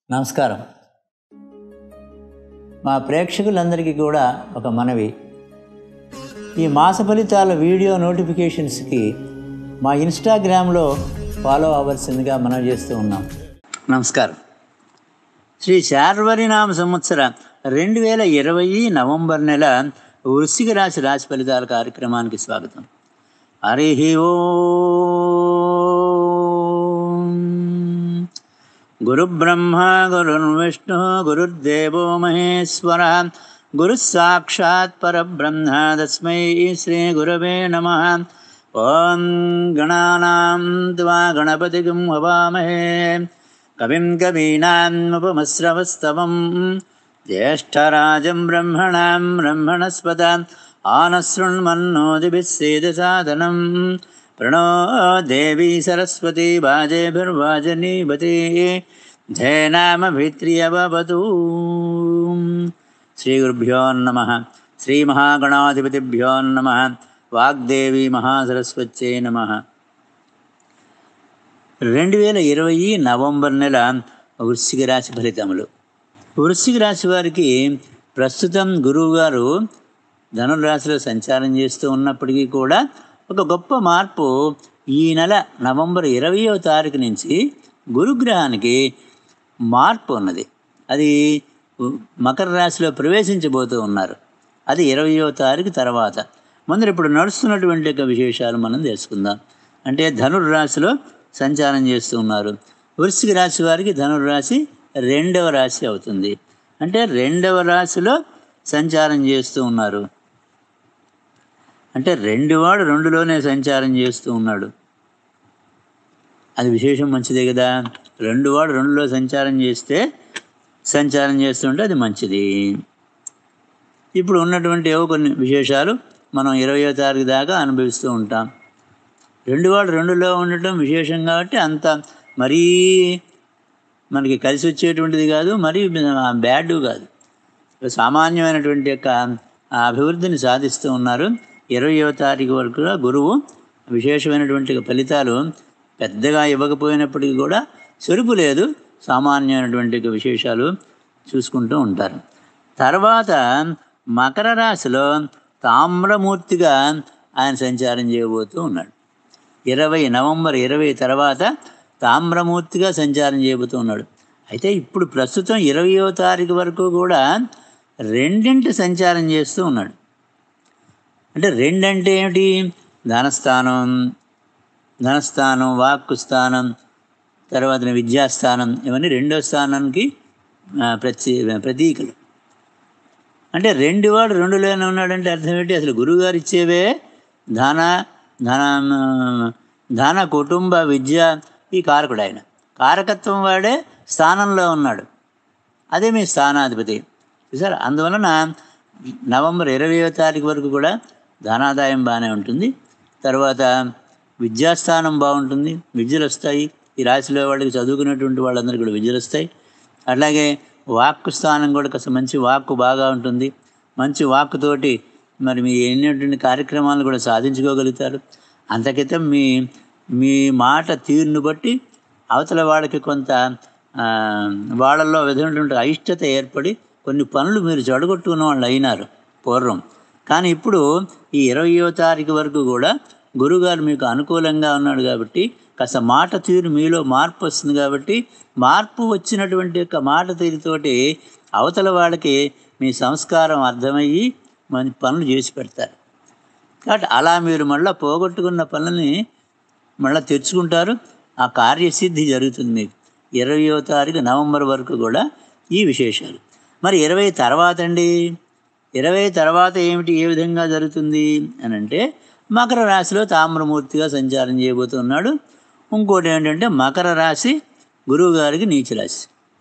నమస్కారం మా ప్రేక్షకులందరికీ కూడా ఒక మనవి ఈ మాస ఫలితాల వీడియో నోటిఫికేషన్స్కి మా ఇన్స్టాగ్రామ్లో ఫాలో అవ్వాల్సిందిగా మనం చేస్తూ ఉన్నాం నమస్కారం శ్రీ శార్వరినామ సంవత్సర రెండు వేల ఇరవై నవంబర్ నెల వృశ్చిక రాశి రాశి ఫలితాల కార్యక్రమానికి స్వాగతం హరి ఓం గురుబ్రహ్మ గురుర్విష్ణు గురుర్దేవో మహేశ్వర గురుः సాక్షాత్ పరబ్రహ్మ తస్మై శ్రీ గురవే నమ ఓం గణానాం త్వా గణపతిగం హవామహే కవిం కవీనాముపమశ్రవస్తవం జ్యేష్ఠరాజం బ్రహ్మణాం బ్రహ్మణస్పద ఆనశృణ్మన్నోదిభిస్సేదసాదనం ప్రణో దేవీ సరస్వతి వాజేభిర్వాజనీవతి ధేనామభిత్రియవతూ శ్రీగురుభ్యో నమ శ్రీమహాగణాధిపతిభ్యో నమ వాగ్దేవి మహాసరస్వత్యై నమ రెండు వేల ఇరవై నవంబర్ నెల వృశ్చిక రాశి ఫలితములు వృశ్చిక రాశి వారికి ప్రస్తుతం గురువు గారు ధనుర్రాశిలో సంచారం చేస్తూ ఉన్నప్పటికీ కూడా ఒక గొప్ప మార్పు ఈ నెల నవంబర్ ఇరవయో తారీఖు నుంచి గురుగ్రహానికి మార్పు ఉన్నది అది మకర రాశిలో ప్రవేశించబోతూ ఉన్నారు అది ఇరవయో తారీఖు తర్వాత ముందర ఇప్పుడు నడుస్తున్నటువంటి యొక్క విశేషాలు మనం తెలుసుకుందాం అంటే ధనుర్రాశిలో సంచారం చేస్తూ ఉన్నారు వృశ్చిక రాశి వారికి ధనుర్రాశి రెండవ రాశి అవుతుంది అంటే రెండవ రాశిలో సంచారం చేస్తూ ఉన్నారు అంటే రెండు వాడు రెండులోనే సంచారం చేస్తూ ఉన్నాడు అది విశేషం మంచిదే కదా రెండు వాడు రెండులో సంచారం చేస్తే సంచారం చేస్తుంటే అది మంచిది ఇప్పుడు ఉన్నటువంటి ఏవో కొన్ని విశేషాలు మనం ఇరవయో తారీఖు దాకా అనుభవిస్తూ ఉంటాం రెండు వాడు రెండులో ఉండటం విశేషం కాబట్టి అంత మరీ మనకి కలిసి వచ్చేటువంటిది కాదు మరీ బ్యాడ్ కాదు సామాన్యమైనటువంటి యొక్క అభివృద్ధిని సాధిస్తూ ఉన్నారు ఇరవయో తారీఖు వరకు గురువు విశేషమైనటువంటి ఫలితాలు పెద్దగా ఇవ్వకపోయినప్పటికీ కూడా చెరుపు లేదు సామాన్యమైనటువంటి విశేషాలు చూసుకుంటూ ఉంటారు తర్వాత మకర రాశిలో తామ్రమూర్తిగా ఆయన సంచారం చేయబోతూ ఉన్నాడు ఇరవై నవంబర్ ఇరవై తర్వాత తామ్రమూర్తిగా సంచారం చేయబోతూ ఉన్నాడు అయితే ఇప్పుడు ప్రస్తుతం ఇరవయో తారీఖు వరకు కూడా రెండింటి సంచారం చేస్తూ ఉన్నాడు అంటే రెండంటే ఏమిటి ధనస్థానం ధనస్థానం వాక్కు స్థానం తర్వాత విద్యాస్థానం ఇవన్నీ రెండో స్థానానికి ప్రతి ప్రతీకలు అంటే రెండు వాడు రెండులోనే ఉన్నాడంటే అర్థం ఏంటి అసలు గురువుగారు ఇచ్చేవే ధన ధన ధన కుటుంబ విద్య ఈ కారకుడు ఆయన కారకత్వం వాడే స్థానంలో ఉన్నాడు అదే మీ స్థానాధిపతి చూసారు అందువలన నవంబర్ ఇరవయో తారీఖు వరకు కూడా ధనాదాయం బాగానే ఉంటుంది తర్వాత విద్యాస్థానం బాగుంటుంది విద్యలు వస్తాయి ఈ రాశిలో వాళ్ళకి చదువుకున్నటువంటి వాళ్ళందరికీ కూడా విద్యలు వస్తాయి అట్లాగే వాక్కు స్థానం కూడా కాస్త మంచి వాక్కు బాగా ఉంటుంది మంచి వాక్కుతోటి మరి మీ ఎన్నటువంటి కార్యక్రమాలను కూడా సాధించుకోగలుగుతారు అంతకితం మీ మీ మాట తీరును బట్టి అవతల వాళ్ళకి కొంత వాళ్ళల్లో విధమైనటువంటి అయిష్టత ఏర్పడి కొన్ని పనులు మీరు చెడగొట్టుకున్న వాళ్ళు అయినారు పూర్వం కానీ ఇప్పుడు ఈ ఇరవయో తారీఖు వరకు కూడా గురుగారు మీకు అనుకూలంగా ఉన్నాడు కాబట్టి కాస్త మాట తీరు మీలో మార్పు వస్తుంది కాబట్టి మార్పు వచ్చినటువంటి యొక్క మాట తీరుతోటి అవతల వాళ్ళకి మీ సంస్కారం అర్థమయ్యి మన పనులు చేసి పెడతారు కాబట్టి అలా మీరు మళ్ళీ పోగొట్టుకున్న పనులని మళ్ళీ తెచ్చుకుంటారు ఆ కార్యసిద్ధి జరుగుతుంది మీకు ఇరవయో తారీఖు నవంబర్ వరకు కూడా ఈ విశేషాలు మరి ఇరవై తర్వాత అండి ఇరవై తర్వాత ఏమిటి ఏ విధంగా జరుగుతుంది అని అంటే మకర రాశిలో తామ్రమూర్తిగా సంచారం చేయబోతున్నాడు ఇంకోటి ఏంటంటే మకర రాశి గురువు గారికి నీచ రాశి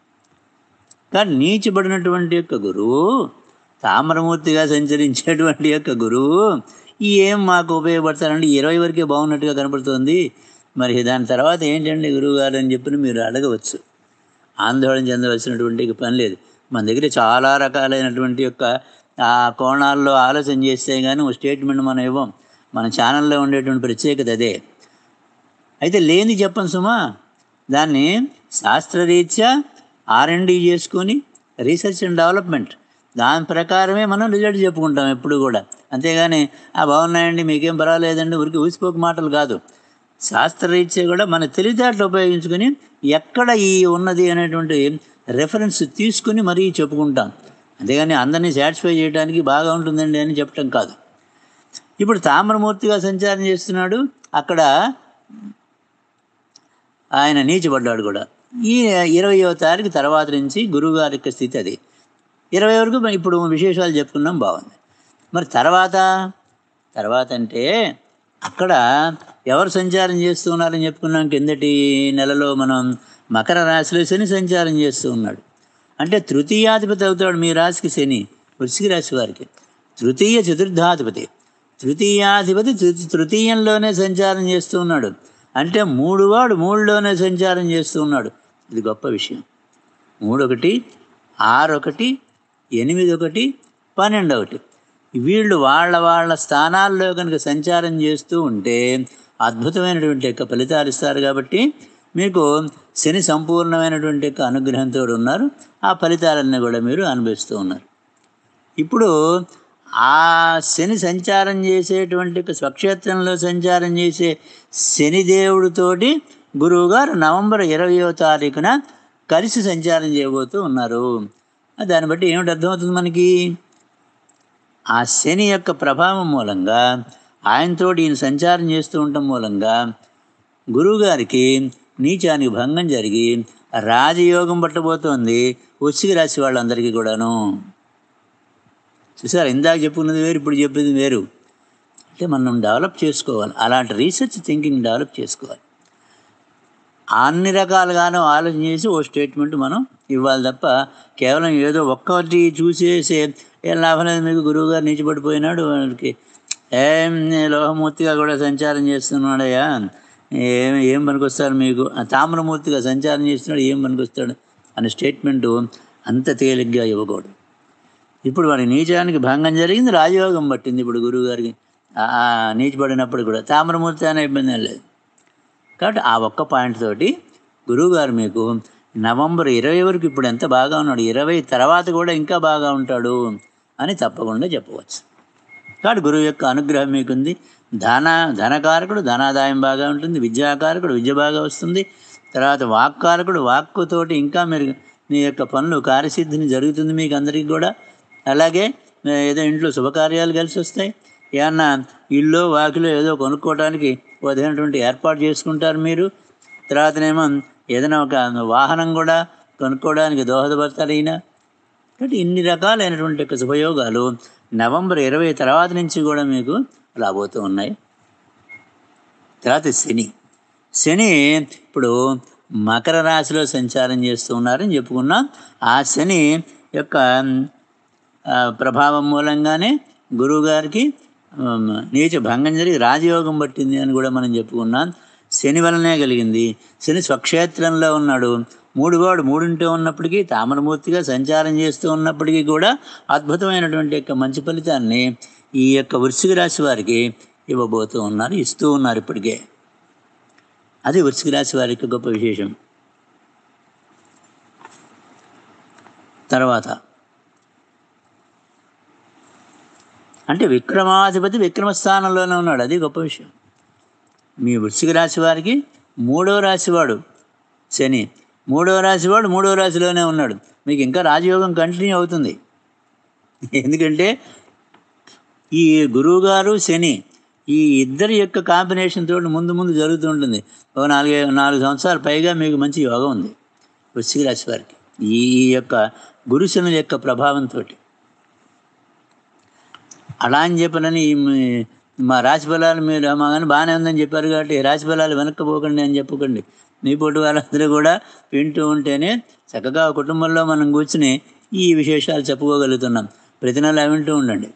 కానీ నీచబడినటువంటి యొక్క గురువు తామ్రమూర్తిగా సంచరించేటువంటి యొక్క గురువు ఏం మాకు ఉపయోగపడతారండి ఇరవై వరకే బాగున్నట్టుగా కనపడుతుంది మరి దాని తర్వాత ఏంటండి గురువు గారు అని చెప్పి మీరు అడగవచ్చు ఆందోళన చెందవలసినటువంటి పని లేదు మన దగ్గర చాలా రకాలైనటువంటి యొక్క ఆ కోణాల్లో ఆలోచన చేస్తే కానీ ఒక స్టేట్మెంట్ మనం ఇవ్వం మన ఛానల్లో ఉండేటువంటి ప్రత్యేకత అదే అయితే లేని చెప్పను సుమా దాన్ని శాస్త్రరీత్యా ఆర్ అండ్ డి చేసుకొని రీసెర్చ్ అండ్ డెవలప్మెంట్ దాని ప్రకారమే మనం రిజల్ట్ చెప్పుకుంటాం ఎప్పుడు కూడా అంతేగాని ఆ బాగున్నాయండి మీకేం పర్వాలేదండి ఊరికి ఊసిపోక మాటలు కాదు శాస్త్రరీత్యా కూడా మన తెలివితేటలు ఉపయోగించుకొని ఎక్కడ ఈ ఉన్నది అనేటువంటి రెఫరెన్స్ తీసుకుని మరీ చెప్పుకుంటాం అంతేగాని అందరినీ సాటిస్ఫై చేయడానికి బాగా ఉంటుందండి అని చెప్పటం కాదు ఇప్పుడు తామ్రమూర్తిగా సంచారం చేస్తున్నాడు అక్కడ ఆయన నీచబడ్డాడు కూడా ఈ ఇరవయో తారీఖు తర్వాత నుంచి గురువుగారి యొక్క స్థితి అది ఇరవై వరకు మనం ఇప్పుడు విశేషాలు చెప్పుకున్నాం బాగుంది మరి తర్వాత తర్వాత అంటే అక్కడ ఎవరు సంచారం చేస్తూ ఉన్నారని చెప్పుకున్నాం కిందటి నెలలో మనం మకర రాశిలో శని సంచారం చేస్తూ ఉన్నాడు అంటే తృతీయాధిపతి అవుతాడు మీ రాశికి శని వృశ్చిక రాశి వారికి తృతీయ చతుర్థాధిపతి తృతీయాధిపతి తృ- తృతీయంలోనే సంచారం చేస్తూ ఉన్నాడు అంటే మూడు వాడు మూడులోనే సంచారం చేస్తూ ఉన్నాడు ఇది గొప్ప విషయం మూడు ఒకటి ఆరు ఒకటి ఎనిమిది ఒకటి పన్నెండు ఒకటి వీళ్ళు వాళ్ళ వాళ్ళ స్థానాల్లో కనుక సంచారం చేస్తూ ఉంటే అద్భుతమైనటువంటి యొక్క ఫలితాలు ఇస్తారు కాబట్టి మీకు శని సంపూర్ణమైనటువంటి యొక్క అనుగ్రహంతో ఉన్నారు ఆ ఫలితాలన్నీ కూడా మీరు అనుభవిస్తూ ఉన్నారు ఇప్పుడు ఆ శని సంచారం చేసేటువంటి ఒక స్వక్షేత్రంలో సంచారం చేసే శనిదేవుడితోటి గురువుగారు నవంబర్ ఇరవయో తారీఖున కలిసి సంచారం చేయబోతూ ఉన్నారు దాన్ని బట్టి ఏమిటి అర్థమవుతుంది మనకి ఆ శని యొక్క ప్రభావం మూలంగా ఆయనతోటి ఈయన సంచారం చేస్తూ ఉండటం మూలంగా గురువుగారికి నీచానికి భంగం జరిగి రాజయోగం పట్టబోతోంది వృశ్చిక రాశి వాళ్ళందరికీ కూడాను చూసారు ఇందాక చెప్పుకున్నది వేరు ఇప్పుడు చెప్పేది వేరు అంటే మనం డెవలప్ చేసుకోవాలి అలాంటి రీసెర్చ్ థింకింగ్ డెవలప్ చేసుకోవాలి అన్ని రకాలుగాను ఆలోచన చేసి ఓ స్టేట్మెంట్ మనం ఇవ్వాలి తప్ప కేవలం ఏదో ఒక్కటి చూసేసి ఏం లాభం లేదు మీకు గురువు గారు నీచిపడిపోయినాడు వాడికి ఏం లోహమూర్తిగా కూడా సంచారం చేస్తున్నాడయ్యా ఏం ఏం పనికొస్తారు మీకు ఆ తామ్రమూర్తిగా సంచారం చేస్తున్నాడు ఏం పనికొస్తాడు అనే స్టేట్మెంటు అంత తేలిగ్గా ఇవ్వకూడదు ఇప్పుడు వాడి నీచానికి భంగం జరిగింది రాజయోగం పట్టింది ఇప్పుడు గురువుగారికి ఆ- ఆ నీచబడినప్పుడు కూడా తామ్రమూర్తి అనే ఇబ్బంది ఏం లేదు కాబట్టి ఆ ఒక్క పాయింట్ తోటి గురువుగారు మీకు నవంబర్ ఇరవై వరకు ఇప్పుడు ఎంత బాగా ఉన్నాడు ఇరవై తర్వాత కూడా ఇంకా బాగా ఉంటాడు అని తప్పకుండా చెప్పవచ్చు కాబట్టి గురువు యొక్క అనుగ్రహం మీకుంది ధన ధనకారకుడు ధనాదాయం బాగా ఉంటుంది విద్యాకారకుడు విద్య బాగా వస్తుంది తర్వాత వాక్కారకుడు వాక్కుతోటి ఇంకా మీరు మీ యొక్క పనులు కార్యసిద్ధిని జరుగుతుంది మీకు అందరికీ కూడా అలాగే ఏ, ఏదో ఇంట్లో శుభకార్యాలు కలిసి వస్తాయి ఏమన్నా ఇల్లు వాకిలో ఏదో కొనుక్కోవడానికి వదిలినటువంటి ఏర్పాటు చేసుకుంటారు మీరు తర్వాతనేమో ఏదైనా ఒక వాహనం కూడా కొనుక్కోవడానికి దోహదపడతారు ఈయన కాబట్టి ఇన్ని రకాలైనటువంటి యొక్క శుభయోగాలు నవంబర్ ఇరవై తర్వాత నుంచి కూడా మీకు రాబోతూ ఉన్నాయి తర్వాత శని శని ఇప్పుడు మకర రాశిలో సంచారం చేస్తూ ఉన్నారని చెప్పుకున్నాం ఆ శని యొక్క ఆ, ప్రభావం మూలంగానే గురువుగారికి ఉమ్, నీచ భంగం జరిగి రాజయోగం పట్టింది అని కూడా మనం చెప్పుకున్నాం శని వలనే కలిగింది శని స్వక్షేత్రంలో ఉన్నాడు మూడు వాడు మూడింటో ఉన్నప్పటికీ తామరమూర్తిగా సంచారం చేస్తూ ఉన్నప్పటికీ కూడా అద్భుతమైనటువంటి యొక్క మంచి ఫలితాన్ని ఈ యొక్క వృశ్చిక రాశి వారికి ఇవ్వబోతూ ఉన్నారు ఇస్తూ ఉన్నారు ఇప్పటికే అది వృశ్చిక రాశి వారి యొక్క గొప్ప విశేషం తర్వాత అంటే విక్రమాధిపతి విక్రమస్థానంలోనే ఉన్నాడు అది గొప్ప విషయం మీ వృశ్చిక రాశి వారికి మూడో రాశివాడు శని మూడో రాశివాడు మూడో రాశిలోనే ఉన్నాడు మీకు ఇంకా రాజయోగం కంటిన్యూ అవుతుంది ఎందుకంటే ఈ గురువుగారు శని ఈ ఇద్దరి యొక్క కాంబినేషన్ తోటి ముందు ముందు జరుగుతూ ఉంటుంది ఒక నాలుగు నాలుగు సంవత్సరాలు పైగా మీకు మంచి యోగం ఉంది వృశ్చిక రాశి వారికి ఈ ఈ యొక్క గురుశనుల యొక్క ప్రభావంతో అలా అని చెప్పనని ఈ మీ- మా రాశి ఫలాలు మీరు మా కానీ బాగానే ఉందని చెప్పారు కాబట్టి రాశి ఫలాలు వెనక్కిపోకండి అని చెప్పకండి మీ పొట్టు వాళ్ళందరూ కూడా వింటూ ఉంటేనే చక్కగా కుటుంబంలో మనం కూర్చుని ఈ విశేషాలు చెప్పుకోగలుగుతున్నాం ప్రతి నెల వింటూ ఉండండి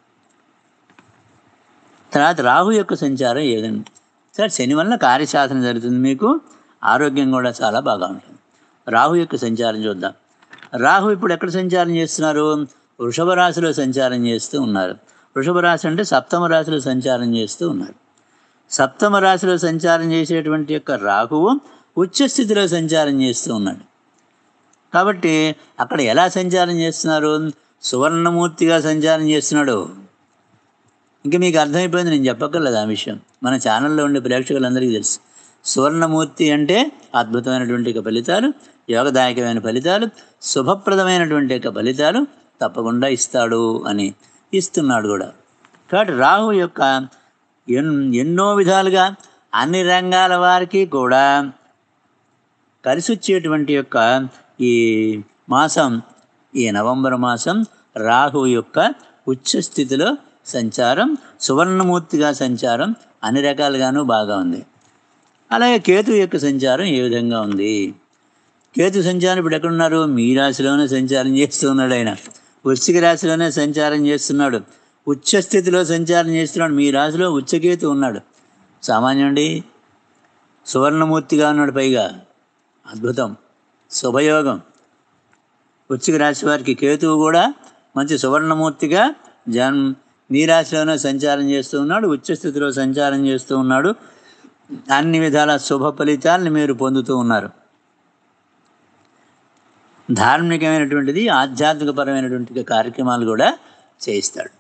తర్వాత రాహు యొక్క సంచారం ఏదండి సార్ శని వలన కార్యసాధన జరుగుతుంది మీకు ఆరోగ్యం కూడా చాలా బాగా ఉంటుంది రాహు యొక్క సంచారం చూద్దాం రాహు ఇప్పుడు ఎక్కడ సంచారం చేస్తున్నారు వృషభ రాశిలో సంచారం చేస్తూ ఉన్నారు వృషభ రాశి అంటే సప్తమ రాశిలో సంచారం చేస్తూ ఉన్నారు సప్తమ రాశిలో సంచారం చేసేటువంటి యొక్క రాహువు ఉచ్చ స్థితిలో సంచారం చేస్తూ ఉన్నాడు కాబట్టి అక్కడ ఎలా సంచారం చేస్తున్నారు సువర్ణమూర్తిగా సంచారం చేస్తున్నాడు ఇంకా మీకు అర్థమైపోయింది నేను చెప్పక్కర్లేదు ఆ విషయం మన ఛానల్లో ఉండే ప్రేక్షకులందరికీ తెలుసు సువర్ణమూర్తి అంటే అద్భుతమైనటువంటి యొక్క ఫలితాలు యోగదాయకమైన ఫలితాలు శుభప్రదమైనటువంటి యొక్క ఫలితాలు తప్పకుండా ఇస్తాడు అని ఇస్తున్నాడు కూడా కాబట్టి రాహు యొక్క ఎన్ ఎన్నో విధాలుగా అన్ని రంగాల వారికి కూడా కలిసి వచ్చేటువంటి యొక్క ఈ మాసం ఈ నవంబర్ మాసం రాహు యొక్క ఉచ్చ స్థితిలో సంచారం సువర్ణమూర్తిగా సంచారం అన్ని రకాలుగాను బాగా ఉంది అలాగే కేతు యొక్క సంచారం ఏ విధంగా ఉంది కేతు సంచారం ఇప్పుడు ఎక్కడున్నారు మీ రాశిలోనే సంచారం చేస్తూ ఉన్నాడు ఆయన వృశ్చిక రాశిలోనే సంచారం చేస్తున్నాడు ఉచ్చ స్థితిలో సంచారం చేస్తున్నాడు మీ రాశిలో ఉచ్చకేతు ఉన్నాడు సామాన్యండి సువర్ణమూర్తిగా ఉన్నాడు పైగా అద్భుతం శుభయోగం వృశ్చిక రాశి వారికి కేతువు కూడా మంచి సువర్ణమూర్తిగా జన్ మీ రాశిలోనే సంచారం చేస్తూ ఉన్నాడు ఉచ్చస్థితిలో సంచారం చేస్తూ ఉన్నాడు అన్ని విధాల శుభ ఫలితాలను మీరు పొందుతూ ఉన్నారు ధార్మికమైనటువంటిది ఆధ్యాత్మికపరమైనటువంటి కార్యక్రమాలు కూడా చేయిస్తాడు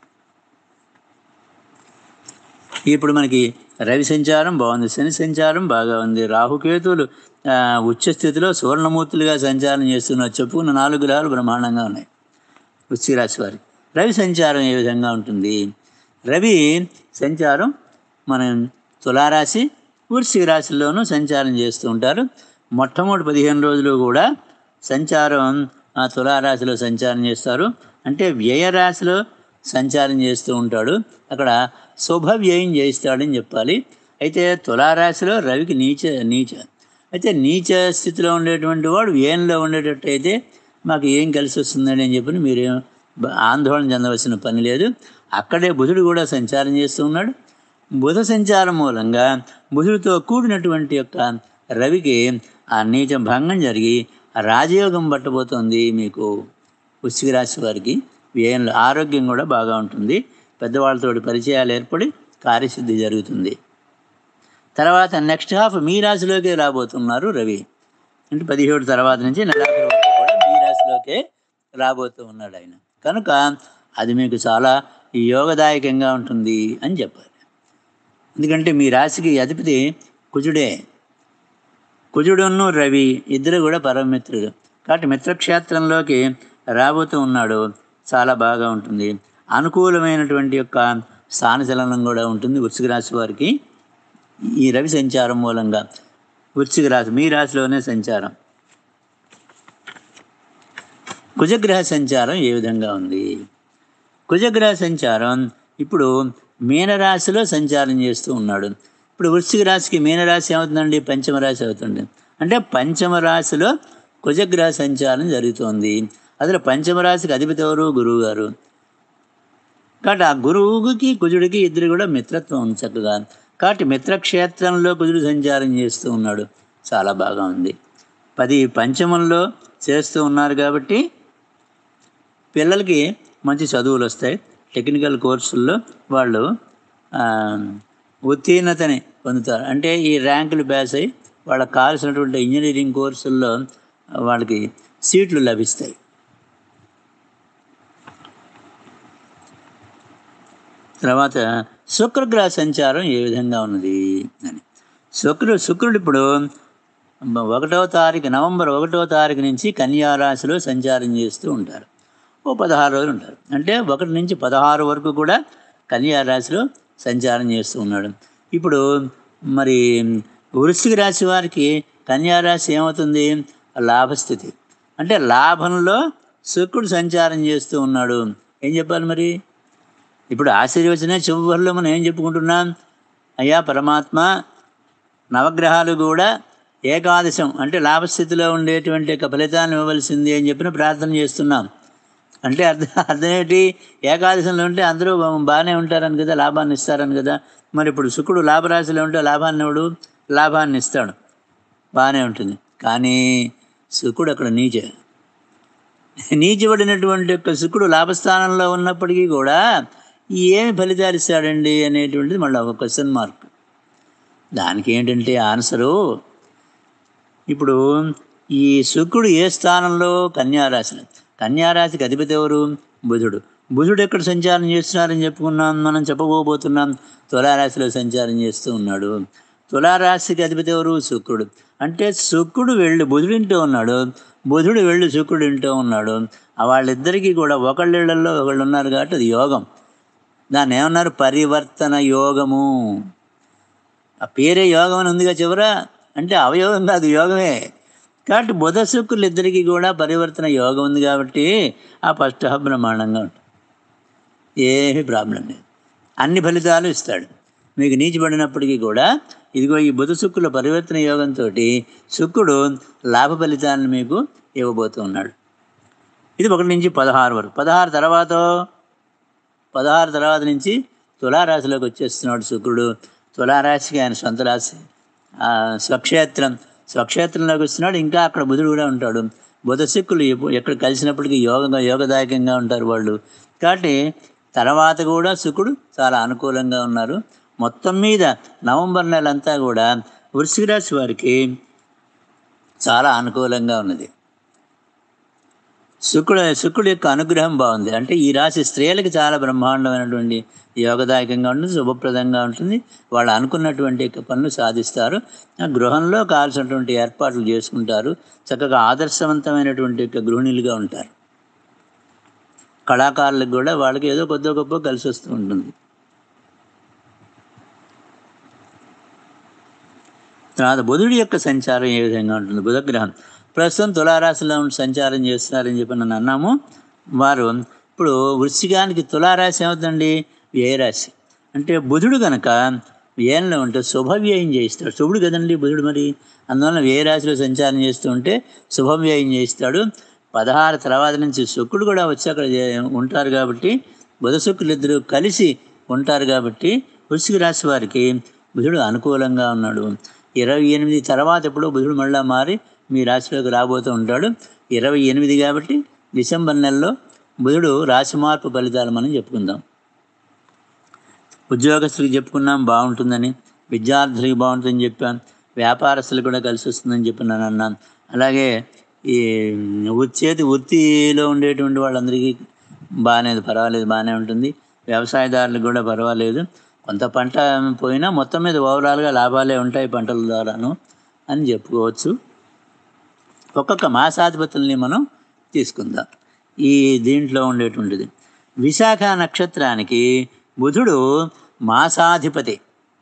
ఇప్పుడు మనకి రవి సంచారం బాగుంది శని సంచారం బాగా ఉంది రాహుకేతువులు ఆ, ఉచ్చ స్థితిలో సువర్ణమూర్తులుగా సంచారం చేస్తున్నారు చెప్పుకున్న నాలుగు గ్రహాలు బ్రహ్మాండంగా ఉన్నాయి వృశ్చిక రాశి వారి రవి సంచారం ఏ విధంగా ఉంటుంది రవి సంచారం మనం తులారాశి వృశ్చిక రాశిలోనూ సంచారం చేస్తూ ఉంటారు మొట్టమొదటి పదిహేను రోజులు కూడా సంచారం ఆ తులారాశిలో సంచారం చేస్తారు అంటే వ్యయ రాశిలో సంచారం చేస్తూ ఉంటాడు అక్కడ శుభ వ్యయం చేయిస్తాడని చెప్పాలి అయితే తులారాశిలో రవికి నీచ నీచ అయితే నీచ స్థితిలో ఉండేటువంటి వాడు వ్యయంలో ఉండేటట్టు అయితే మాకు ఏం కలిసి వస్తుందని అని చెప్పి మీరేం బ- ఆందోళన చెందవలసిన పని లేదు అక్కడే బుధుడు కూడా సంచారం చేస్తూ ఉన్నాడు బుధ సంచారం మూలంగా బుధుడితో కూడినటువంటి యొక్క రవికి ఆ నీచ భంగం జరిగి ఆ రాజయోగం పట్టబోతోంది మీకు వృశ్చిక రాశి వారికి వ్యయంలో ఆరోగ్యం కూడా బాగా ఉంటుంది పెద్దవాళ్ళతోటి పరిచయాలు ఏర్పడి కార్యసిద్ధి జరుగుతుంది తర్వాత నెక్స్ట్ హాఫ్ మీ రాశిలోకే రాబోతున్నారు రవి అంటే పదిహేడు తర్వాత నుంచి నెలాఖరు వరకు కూడా మీ రాశిలోకే రాబోతూ ఉన్నాడు ఆయన కనుక అది మీకు చాలా యోగదాయకంగా ఉంటుంది అని చెప్పాలి ఎందుకంటే మీ రాశికి అధిపతి కుజుడే కుజుడును రవి ఇద్దరు కూడా పరమమిత్రుడు కాబట్టి మిత్రక్షేత్రంలోకి రాబోతూ ఉన్నాడు చాలా బాగా ఉంటుంది అనుకూలమైనటువంటి యొక్క స్థానచలనం కూడా ఉంటుంది వృశ్చిక రాశి వారికి ఈ రవి సంచారం మూలంగా వృశ్చిక రాశి మీ రాశిలోనే సంచారం కుజగ్రహ సంచారం ఏ విధంగా ఉంది కుజగ్రహ సంచారం ఇప్పుడు మీనరాశిలో సంచారం చేస్తూ ఉన్నాడు ఇప్పుడు వృశ్చిక రాశికి మీనరాశి ఏమవుతుందండి పంచమ రాశి అవుతుంది అంటే పంచమ రాశిలో కుజగ్రహ సంచారం జరుగుతోంది అసలు పంచమ రాశికి అధిపతి ఎవరు గురువు గారు కాబట్టి ఆ గురువుకి కుజుడికి ఇద్దరు కూడా మిత్రత్వం ఉంది చక్కగా కాబట్టి మిత్రక్షేత్రంలో కుజుడు సంచారం చేస్తూ ఉన్నాడు చాలా బాగా ఉంది పది పంచమంలో చేస్తూ ఉన్నారు కాబట్టి పిల్లలకి మంచి చదువులు వస్తాయి టెక్నికల్ కోర్సుల్లో వాళ్ళు ఆ, ఉత్తీర్ణతని పొందుతారు అంటే ఈ ర్యాంకులు పాస్ అయ్యి వాళ్ళకి కావాల్సినటువంటి ఇంజనీరింగ్ కోర్సుల్లో వాళ్ళకి సీట్లు లభిస్తాయి తర్వాత శుక్రగ్రహ సంచారం ఏ విధంగా ఉన్నది అని శుక్రుడు శుక్రుడు ఇప్పుడు ఒకటో తారీఖు నవంబర్ ఒకటో తారీఖు నుంచి కన్యా రాశిలో సంచారం చేస్తూ ఉంటారు ఓ పదహారు రోజులు ఉంటారు అంటే ఒకటి నుంచి పదహారు వరకు కూడా కన్యా రాశిలో సంచారం చేస్తూ ఉన్నాడు ఇప్పుడు మరి వృశ్చిక రాశి వారికి కన్యా రాశి ఏమవుతుంది లాభస్థితి అంటే లాభంలో శుక్రుడు సంచారం చేస్తూ ఉన్నాడు ఏం చెప్పాలి మరి ఇప్పుడు ఆశీర్వచన చివరిలో మనం ఏం చెప్పుకుంటున్నాం అయ్యా పరమాత్మ నవగ్రహాలు కూడా ఏకాదశం అంటే లాభస్థితిలో ఉండేటువంటి యొక్క ఫలితాన్ని ఇవ్వవలసింది అని చెప్పిన ప్రార్థన చేస్తున్నాం అంటే అర్థం అర్థం ఏంటి ఏకాదశంలో ఉంటే అందరూ బాగానే ఉంటారని కదా లాభాన్ని ఇస్తారని కదా మరి ఇప్పుడు శుక్రుడు లాభరాశిలో ఉంటే లాభాన్ని ఇవ్వడు లాభాన్ని ఇస్తాడు బాగానే ఉంటుంది కానీ శుక్రుడు అక్కడ నీచే నీచబడినటువంటి యొక్క శుక్రుడు లాభస్థానంలో ఉన్నప్పటికీ కూడా ఏమి ఫలితాలు ఇస్తాడండి అనేటువంటిది మళ్ళీ ఒక క్వశ్చన్ మార్క్ దానికి ఏంటంటే ఆన్సరు ఇప్పుడు ఈ శుక్రుడు ఏ స్థానంలో కన్యారాశిలో కన్యారాశికి అధిపతి ఎవరు బుధుడు బుధుడు ఎక్కడ సంచారం చేస్తున్నారని చెప్పుకున్నాం మనం చెప్పబోతున్నాం తులారాశిలో సంచారం చేస్తూ ఉన్నాడు తులారాశికి అధిపతి ఎవరు శుక్రుడు అంటే శుక్రుడు వెళ్ళి బుధుడింటూ ఉన్నాడు బుధుడు వెళ్ళి శుక్రుడు ఇంటూ ఉన్నాడు ఆ వాళ్ళిద్దరికీ కూడా ఒకళ్ళిళ్ళల్లో ఒకళ్ళు ఉన్నారు కాబట్టి అది యోగం దాన్ని ఏమన్నారు పరివర్తన యోగము ఆ పేరే యోగం అని ఉందిగా చివర అంటే అవయోగం కాదు యోగమే కాబట్టి బుధ శుక్రులు ఇద్దరికీ కూడా పరివర్తన యోగం ఉంది కాబట్టి ఆ ఫస్ట్ హాఫ్ బ్రహ్మాండంగా ఉంటుంది ఏమీ ప్రాబ్లం లేదు అన్ని ఫలితాలు ఇస్తాడు మీకు నీచిపడినప్పటికీ కూడా ఇదిగో ఈ బుధ శుక్రుల పరివర్తన యోగంతో శుక్రుడు లాభ ఫలితాలను మీకు ఇవ్వబోతూ ఉన్నాడు ఇది ఒకటి నుంచి పదహారు వరకు పదహారు తర్వాత పదహారు తర్వాత నుంచి తులారాశిలోకి వచ్చేస్తున్నాడు శుక్రుడు తులారాశికి ఆయన సొంత రాశి ఆ, స్వక్షేత్రం స్వక్షేత్రంలోకి వస్తున్నాడు ఇంకా అక్కడ బుధుడు కూడా ఉంటాడు బుధ శుక్రులు ఎప్పు- ఎక్కడ కలిసినప్పటికీ యోగంగా యోగదాయకంగా ఉంటారు వాళ్ళు కాబట్టి తర్వాత కూడా శుక్రుడు చాలా అనుకూలంగా ఉన్నారు మొత్తం మీద నవంబర్ నెలంతా కూడా వృశ్చిక రాశి వారికి చాలా అనుకూలంగా ఉన్నది శుక్రుడు శుక్రుడు యొక్క అనుగ్రహం బాగుంది అంటే ఈ రాశి స్త్రీలకు చాలా బ్రహ్మాండమైనటువంటి యోగదాయకంగా ఉంటుంది శుభప్రదంగా ఉంటుంది వాళ్ళు అనుకున్నటువంటి యొక్క పనులు సాధిస్తారు ఆ గృహంలో కావాల్సినటువంటి ఏర్పాట్లు చేసుకుంటారు చక్కగా ఆదర్శవంతమైనటువంటి యొక్క గృహిణులుగా ఉంటారు కళాకారులకు కూడా వాళ్ళకి ఏదో కొద్ది గొప్ప కలిసి వస్తూ ఉంటుంది తర్వాత బుధుడి యొక్క సంచారం ఏ విధంగా ఉంటుంది బుధగ్రహం ప్రస్తుతం తులారాశిలో ఉండి సంచారం చేస్తున్నారని చెప్పి నన్ను అన్నాము వారు ఇప్పుడు వృశ్చికానికి తులారాశి ఏమవుతుందండి వ్యయరాశి అంటే బుధుడు కనుక వ్యయంలో ఉంటే శుభవ్యయం చేయిస్తాడు శుభుడు కదండి బుధుడు మరి అందువలన వ్యయరాశిలో సంచారం చేస్తూ ఉంటే శుభవ్యయం చేయిస్తాడు పదహారు తర్వాత నుంచి శుక్రుడు కూడా వచ్చి అక్కడ చే- ఉంటారు కాబట్టి బుధ శుక్రులు ఇద్దరు కలిసి ఉంటారు కాబట్టి వృశ్చిక రాశి వారికి బుధుడు అనుకూలంగా ఉన్నాడు ఇరవై ఎనిమిది తర్వాత ఎప్పుడో బుధుడు మళ్ళా మారి మీ రాశిలోకి రాబోతూ ఉంటాడు ఇరవై ఎనిమిది కాబట్టి డిసెంబర్ నెలలో బుధుడు రాశి మార్పు ఫలితాలు మనం చెప్పుకుందాం ఉద్యోగస్తులకు చెప్పుకున్నాం బాగుంటుందని విద్యార్థులకి బాగుంటుందని చెప్పాను వ్యాపారస్తులకు కూడా కలిసి వస్తుందని చెప్పి నేను అన్నాను అలాగే ఈ వృత్తి చేతి వృత్తిలో ఉండేటువంటి వాళ్ళందరికీ బాగానే పర్వాలేదు బాగానే ఉంటుంది వ్యవసాయదారులకు కూడా పర్వాలేదు కొంత పంట పోయినా మొత్తం మీద ఓవరాల్గా లాభాలే ఉంటాయి పంటల ద్వారాను అని చెప్పుకోవచ్చు ఒక్కొక్క మాసాధిపతుల్ని మనం తీసుకుందాం ఈ దీంట్లో ఉండేటువంటిది విశాఖ నక్షత్రానికి బుధుడు మాసాధిపతి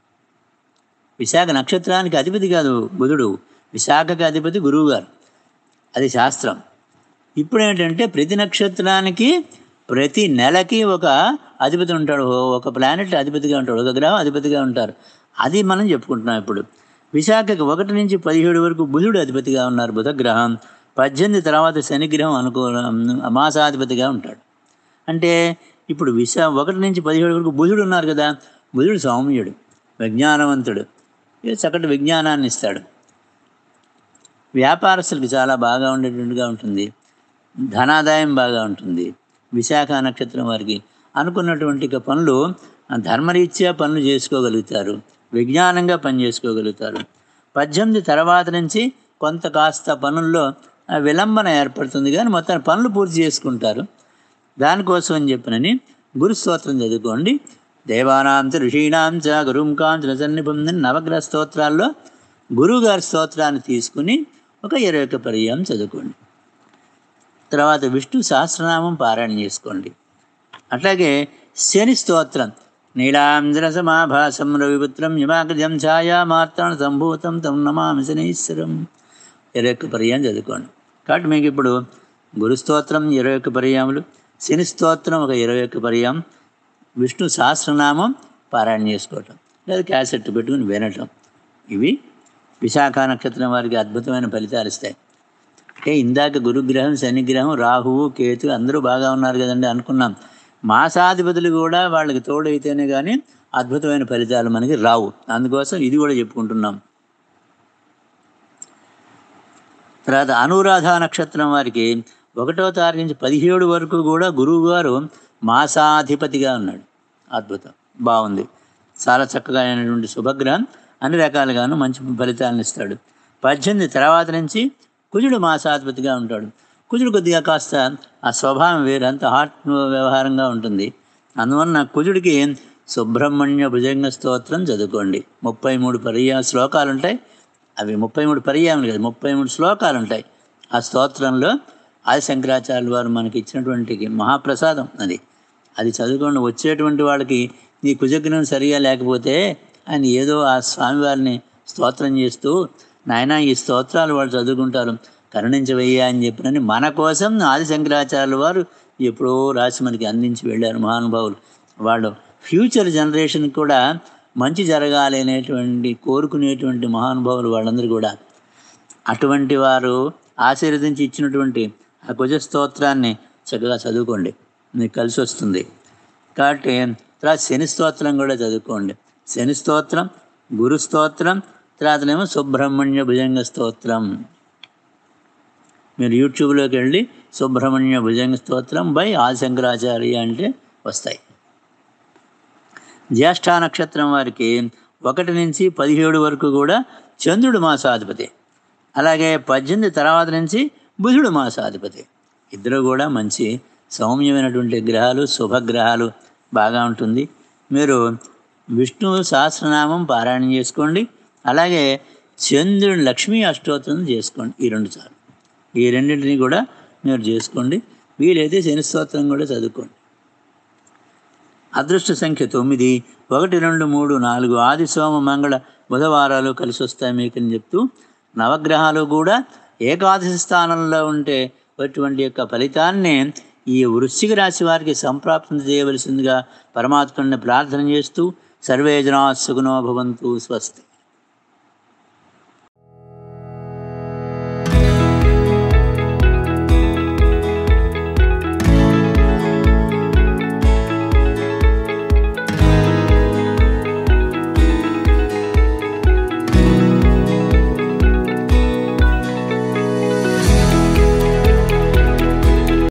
విశాఖ నక్షత్రానికి అధిపతి కాదు బుధుడు విశాఖకి అధిపతి గురువు గారు అది శాస్త్రం ఇప్పుడు ఏంటంటే ప్రతి నక్షత్రానికి ప్రతి నెలకి ఒక అధిపతి ఉంటాడు ఓ- ఒక ప్లానెట్ అధిపతిగా ఉంటాడు ఒక గ్రహం అధిపతిగా ఉంటారు అది మనం చెప్పుకుంటున్నాం ఇప్పుడు విశాఖకి ఒకటి నుంచి పదిహేడు వరకు బుధుడు అధిపతిగా ఉన్నారు బుధ గ్రహం పద్దెనిమిది తర్వాత శని గ్రహం అనుకూల మాసాధిపతిగా ఉంటాడు అంటే ఇప్పుడు విశా ఒకటి నుంచి పదిహేడు వరకు బుధుడు ఉన్నారు కదా బుధుడు సౌమ్యుడు విజ్ఞానవంతుడు ఏ చక్కటి విజ్ఞానాన్ని ఇస్తాడు వ్యాపారస్తులకు చాలా బాగా ఉండేటట్టుగా ఉంటుంది ధనాదాయం బాగా ఉంటుంది విశాఖ నక్షత్రం వారికి అనుకున్నటువంటి ఇక పనులు ఆ, ధర్మరీత్యా పనులు చేసుకోగలుగుతారు విజ్ఞానంగా పని చేసుకోగలుగుతారు పద్దెనిమిది తర్వాత నుంచి కొంత కాస్త పనుల్లో ఆ, విలంబన ఏర్పడుతుంది కానీ మొత్తం పనులు పూర్తి చేసుకుంటారు దానికోసం అని చెప్పినని గురు స్తోత్రం చదువుకోండి దేవానాం చ ఋషీణాం చ గురుం కాంచ సన్నిపొందిన నవగ్రహ స్తోత్రాల్లో గురువుగారి స్తోత్రాన్ని తీసుకుని ఒక ఇరవై ఒక్క పర్యాయం చదువుకోండి తర్వాత విష్ణు సహస్రనామం పారాయణ చేసుకోండి అట్లాగే శని స్తోత్రం నీలాంజన సమాభాసం రవిపుత్రం యమాగ్రజం ఛాయామార్తన సంభూతం తం నమామి శనీశ్వరం ఇరవై ఒక్క పర్యాయం చదువుకోండి కాబట్టి మీకు ఇప్పుడు గురు స్తోత్రం ఇరవై ఒక్క పర్యాములు శని స్తోత్రం ఒక ఇరవై ఒక్క పర్యాయం విష్ణు సహస్రనామం పారాయణ చేసుకోవటం లేదా క్యాసెట్ పెట్టుకుని వినటం ఇవి విశాఖ నక్షత్రం వారికి అద్భుతమైన ఫలితాలు ఇస్తాయి అంటే ఇందాక గురుగ్రహం శనిగ్రహం రాహువు కేతు అందరూ బాగా ఉన్నారు కదండి అనుకున్నాం మాసాధిపతులు కూడా వాళ్ళకి తోడైతేనే కానీ అద్భుతమైన ఫలితాలు మనకి రావు అందుకోసం ఇది కూడా చెప్పుకుంటున్నాం తర్వాత అనురాధ నక్షత్రం వారికి ఒకటో తారీఖు నుంచి పదిహేడు వరకు కూడా గురువు గారు మాసాధిపతిగా ఉన్నాడు అద్భుతం బాగుంది చాలా చక్కగా అయినటువంటి శుభగ్రహం అన్ని రకాలుగాను మంచి ఫలితాలను ఇస్తాడు పద్దెనిమిది తర్వాత నుంచి కుజుడు మాసాధిపతిగా ఉంటాడు కుజుడు కొద్దిగా కాస్త ఆ స్వభావం వేరు అంత హాట్ వ్యవహారంగా ఉంటుంది అందువలన కుజుడికి సుబ్రహ్మణ్య భుజంగ స్తోత్రం చదువుకోండి ముప్పై మూడు పర్యా శ్లోకాలు ఉంటాయి అవి ముప్పై మూడు పర్యాములు కదా ముప్పై మూడు శ్లోకాలు ఉంటాయి ఆ స్తోత్రంలో ఆది శంకరాచార్యుల వారు మనకి ఇచ్చినటువంటి మహాప్రసాదం అది అది చదువుకోండి వచ్చేటువంటి వాళ్ళకి నీ కుజగ్నం సరిగా లేకపోతే ఆయన ఏదో ఆ స్వామివారిని స్తోత్రం చేస్తూ నాయన ఈ స్తోత్రాలు వాళ్ళు చదువుకుంటారు కరుణించవయ్యా అని చెప్పినని మన కోసం ఆది శంకరాచార్యుల వారు ఎప్పుడో రాసి మనకి అందించి వెళ్ళారు మహానుభావులు వాళ్ళు ఫ్యూచర్ జనరేషన్ కూడా మంచి జరగాలి అనేటువంటి కోరుకునేటువంటి మహానుభావులు వాళ్ళందరూ కూడా అటువంటి వారు ఆశీర్వదించి ఇచ్చినటువంటి ఆ కుజ స్తోత్రాన్ని చక్కగా చదువుకోండి మీకు కలిసి వస్తుంది కాబట్టి తర్వాత శని స్తోత్రం కూడా చదువుకోండి శని స్తోత్రం గురు స్తోత్రం తర్వాతనేమో సుబ్రహ్మణ్య భుజంగ స్తోత్రం మీరు యూట్యూబ్లోకి వెళ్ళి సుబ్రహ్మణ్య భుజంగ స్తోత్రం బై ఆదిశంకరాచార్య అంటే వస్తాయి జ్యేష్ఠ నక్షత్రం వారికి ఒకటి నుంచి పదిహేడు వరకు కూడా చంద్రుడు మాసాధిపతి అలాగే పద్దెనిమిది తర్వాత నుంచి బుధుడు మాసాధిపతి ఇద్దరు కూడా మంచి సౌమ్యమైనటువంటి గ్రహాలు శుభగ్రహాలు బాగా ఉంటుంది మీరు విష్ణు సహస్రనామం పారాయణం చేసుకోండి అలాగే చంద్రుని లక్ష్మీ అష్టోత్తరం చేసుకోండి ఈ రెండు సార్లు ఈ రెండింటిని కూడా మీరు చేసుకోండి వీలైతే శని స్తోత్రం కూడా చదువుకోండి అదృష్ట సంఖ్య తొమ్మిది ఒకటి రెండు మూడు నాలుగు ఆది సోమ మంగళ బుధవారాలు కలిసి వస్తాయి మీకు అని చెప్తూ నవగ్రహాలు కూడా ఏకాదశి స్థానంలో ఉంటే అటువంటి యొక్క ఫలితాన్ని ఈ వృశ్చిక రాశి వారికి సంప్రాప్తం చేయవలసిందిగా పరమాత్మని ప్రార్థన చేస్తూ సర్వే జనా సుగుణో భవంతు స్వస్తి